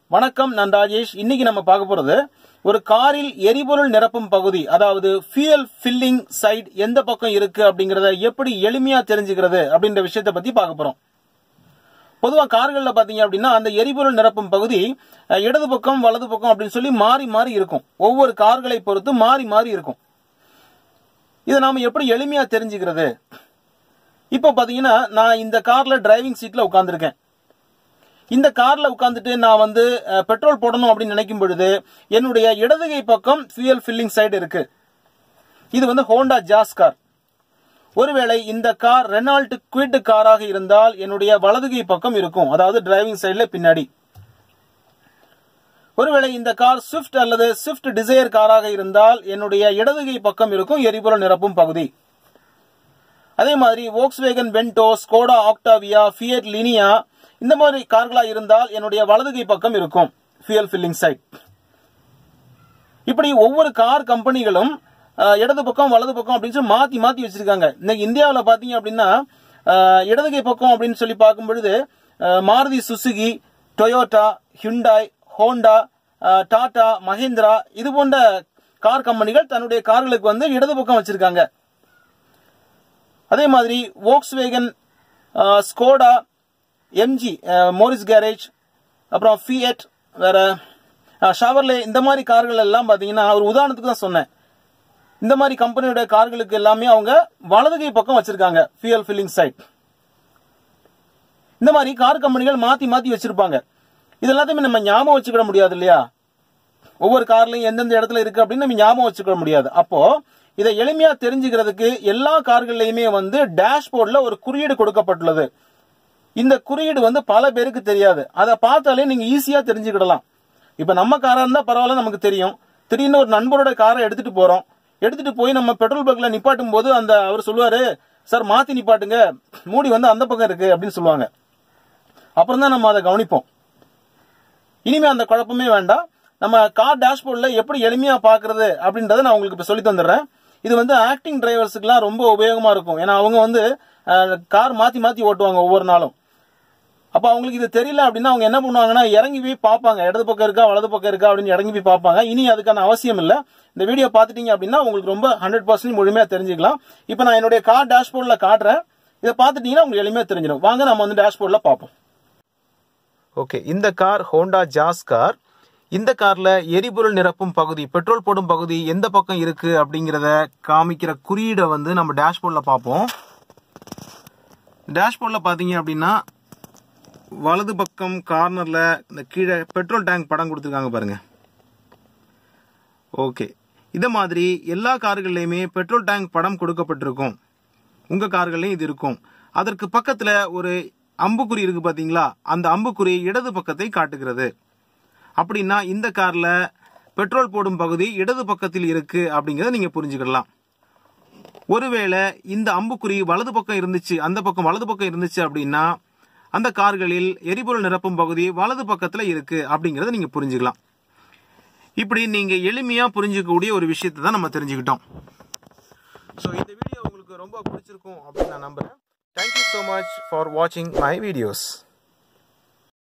வணக்கம் நான் ராஜேஷ் இன்னைக்கு நம்ம பார்க்க போறது ஒரு காரில் எரிபொருள் நிரப்பும் பகுதி அதாவது ஃபியூயல் ஃபில்லிங் சைட் எந்த பக்கம் இருக்கு அப்படிங்கறத எப்படி எளிமையா தெரிஞ்சுக்கிறது அப்படின்ற விஷயத்தை பத்தி பார்க்க போறோம் பொதுவா கார்கள்ல பாத்தீங்க அப்படின்னா அந்த எரிபொருள் நிரப்பும் பகுதி அஹ், இடது பக்கம் வலது பக்கம் அப்படின்னு சொல்லி மாறி மாறி இருக்கும் ஒவ்வொரு கார்களை பொறுத்து மாறி மாறி இருக்கும் இதை நாம எப்படி எளிமையா தெரிஞ்சுக்கிறது இப்போ பாத்தீங்கன்னா நான் இந்த கார்ல டிரைவிங் சீட்ல உட்கார்ந்திருக்கேன் இந்த கார்ல உட்கார்ந்துட்டு நான் வந்து அஹ், பெட்ரோல் போடணும் அப்படின்னு நினைக்கும் பொழுது என்னுடைய இடதுகை பக்கம் ஃபியூயல் ஃபில்லிங் சைடு இருக்கு இது வந்து ஹோண்டா ஜாஸ் கார் ஒருவேளை இந்த கார் ரெனால்ட் குவிட் காராக இருந்தால் என்னுடைய வலதுகை பக்கம் இருக்கும் அதாவது டிரைவிங் சைடுல பின்னாடி ஒருவேளை இந்த கார் ஸ்விஃப்ட் அல்லது ஸ்விஃப்ட் டிசையர் காராக இருந்தால் என்னுடைய இடதுகை பக்கம் இருக்கும் எரிபொருள் நிரப்பும் பகுதி அதே மாதிரி Volkswagen Vento Skoda Octavia Fiat Linea இந்த மாதிரி கார்களா இருந்தால் என்னுடைய வலதுகை பக்கம் இருக்கும் ஃபியூயல் ஃபில்லிங் சைட் இப்படி ஒவ்வொரு கார் கம்பெனிகளும் அஹ், இடது பக்கம் வலது பக்கம் அப்படின்னு சொல்லி மாத்தி மாத்தி வச்சிருக்காங்க இன்னைக்கு இந்தியாவில் பாத்தீங்க அப்படின்னா அஹ், இடதுகை பக்கம் அப்படின்னு சொல்லி பார்க்கும் பொழுது அஹ், Maruti Suzuki Toyota Hyundai Honda அஹ், டாடா மஹிந்திரா இது போன்ற கார் கம்பெனிகள் தன்னுடைய கார்களுக்கு வந்து இடது பக்கம் வச்சிருக்காங்க அதே மாதிரி Volkswagen அஹ், ஸ்கோடா எம்ஜி மோரிஸ் கேரேஜ் அப்புறம் ஃபியட் வேற அஹ், ஷவர்லே இந்த மாதிரி கார்கள் எல்லாம் பாத்தீங்கன்னா ஒரு உதாரணத்துக்கு தான் சொன்னேன் இந்த மாதிரி கம்பெனியோட கார்களுக்கு எல்லாமே அவங்க வலதுகை பக்கம் வச்சிருக்காங்க ஃபியூயல் ஃபில்லிங் சைட் இந்த மாதிரி கார் கம்பெனிகள் மாத்தி மாத்தி வச்சிருப்பாங்க இது எல்லாத்தையுமே நம்ம ஞாபகம் வச்சுக்கிட முடியாது இல்லையா ஒவ்வொரு கார்லயும் எந்தெந்த இடத்துல இருக்கு அப்படின்னு நம்ம ஞாபகம் வச்சுக்க முடியாது அப்போ இதை எளிமையா தெரிஞ்சுக்கிறதுக்கு எல்லா கார்கள்லயுமே வந்து டேஷ்போர்ட்ல ஒரு குறியீடு கொடுக்கப்பட்டுள்ளது இந்த குறியீடு வந்து பல பேருக்கு தெரியாது அதை பார்த்தாலே நீங்க ஈஸியா தெரிஞ்சுக்கிடலாம் இப்ப நம்ம காரா இருந்தா பரவாயில்ல நமக்கு தெரியும் திடீர்னு ஒரு நண்பரோட காரை எடுத்துட்டு போறோம் எடுத்துட்டு போய் நம்ம பெட்ரோல் பங்க்ல நிப்பாட்டும் போது அந்த அவர் சொல்லுவாரு சார் மாத்தி நிப்பாட்டுங்க மூடி வந்து அந்த பக்கம் இருக்கு அப்படின்னு சொல்லுவாங்க அப்புறம் தான் நம்ம அதை கவனிப்போம் இனிமே அந்த குழப்பமே வேண்டாம் நம்ம கார் டேஷ்போர்ட்ல எப்படி எளிமையா பாக்குறது அப்படின்றத நான் உங்களுக்கு இப்ப சொல்லி தந்துடுறேன் இது வந்து ஆக்டிங் டிரைவர்ஸுக்குலாம் ரொம்ப உபயோகமா இருக்கும் ஏன்னா அவங்க வந்து கார் மாத்தி மாத்தி ஓட்டுவாங்க ஒவ்வொரு நாளும் அப்ப அவங்களுக்கு இது தெரியல அப்படின்னா அவங்க என்ன பண்ணுவாங்கன்னா இறங்கி போய் பார்ப்பாங்க இடது பக்கம் இருக்கா வலது பக்கம் இருக்கா அப்படின்னு இறங்கி போய் பார்ப்பாங்க இனி அதுக்கான அவசியம் இல்ல இந்த வீடியோ பார்த்துட்டீங்க அப்படின்னா உங்களுக்கு ரொம்ப ஹண்ட்ரட் பர்சன்ட் முழுமையா தெரிஞ்சுக்கலாம் இப்போ நான் என்னுடைய கார் டேஷ்போர்ட்ல காட்டுறேன் இதை பார்த்துட்டீங்கன்னா உங்களுக்கு எளிமையா தெரிஞ்சிடும் வாங்க நம்ம வந்து டேஷ்போர்ட்ல பார்ப்போம் ஓகே இந்த கார் ஹோண்டா ஜாஸ் கார் இந்த கார்ல எரிபொருள் நிரப்பும் பகுதி பெட்ரோல் போடும் பகுதி எந்த பக்கம் இருக்கு அப்படிங்கறத காமிக்கிற குறியீடை வந்து நம்ம டேஷ்போர்ட்ல பார்ப்போம் டேஷ்போர்ட்ல பாத்தீங்க அப்படின்னா வலது பக்கம் கார்னர்ல இந்த கீழே பெட்ரோல் டேங்க் படம் கொடுத்துருக்காங்க பாருங்க ஓகே இத மாதிரி எல்லா கார்கள்லயுமே பெட்ரோல் டேங்க் படம் கொடுக்கப்பட்டிருக்கும் உங்க கார்கள்லயும் இது இருக்கும் அதற்கு பக்கத்துல ஒரு அம்புக்குறி இருக்கு பாத்தீங்களா அந்த அம்புக்குறி இடது பக்கத்தை காட்டுகிறது அப்படின்னா இந்த கார்ல பெட்ரோல் போடும் பகுதி இடது பக்கத்தில் இருக்கு அப்படிங்கறத நீங்க புரிஞ்சுக்கலாம் ஒருவேளை இந்த அம்புக்குறி வலது பக்கம் இருந்துச்சு அந்த பக்கம் வலது பக்கம் இருந்துச்சு அப்படின்னா அந்த கார்களில் எரிபொருள் நிரப்பும் பகுதி வலது பக்கத்துல இருக்கு அப்படிங்கறத நீங்க புரிஞ்சுக்கலாம் இப்படி நீங்க எளிமையா புரிஞ்சுக்கக்கூடிய ஒரு விஷயத்தை தான் நம்ம தெரிஞ்சுக்கிட்டோம் ஸோ இந்த வீடியோ உங்களுக்கு ரொம்ப பிடிச்சிருக்கும் அப்படின்னு நான் நம்புறேன் தேங்க்யூ ஸோ மச் ஃபார் வாட்சிங் மை வீடியோஸ்